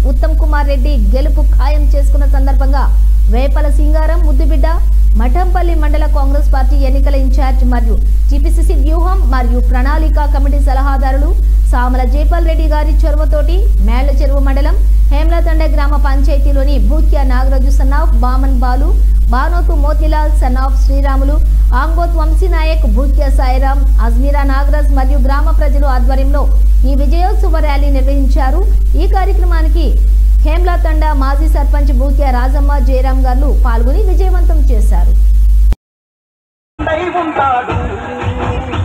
ఉత్తమ్ కుమార్ రెడ్డి గెలుపు ఖాయం చేసుకున్న సందర్భంగా వేపల సింగారం ముద్దుబిడ్డ మఠంపల్లి మండల కాంగ్రెస్ పార్టీ ఎన్నికల ఇన్ఛార్జ్ మరియు జిపిసిసి వ్యూహం మరియు ప్రణాళిక కమిటీ సలహాదారులు సామల జేపల్ రెడ్డి గారి చొరవతోటి మేళ్ల చెరువు మండలం హేమలతండ గ్రామ పంచాయతీలోని భూక్య నాగరాజు సన్నాఫ్ బామన్ బాలు బానోతు మోతిలాల్ సన్నాఫ్ శ్రీరాములు ఆంగోత్ వంశీనాయక్ భూక్య సాయిరాం అజ్మీరా నాగరాజ్ మరియు గ్రామ ప్రజలు ఆధ్వర్యంలో ఈ విజయోత్సవ ర్యాలీ నిర్వహించారు ఈ కార్యక్రమానికి హేమ్లాతండ మాజీ సర్పంచ్ భూక్య రాజమ్మ జయరాం గారు పాల్గొని విజయవంతం చేశారు ఉంటాడు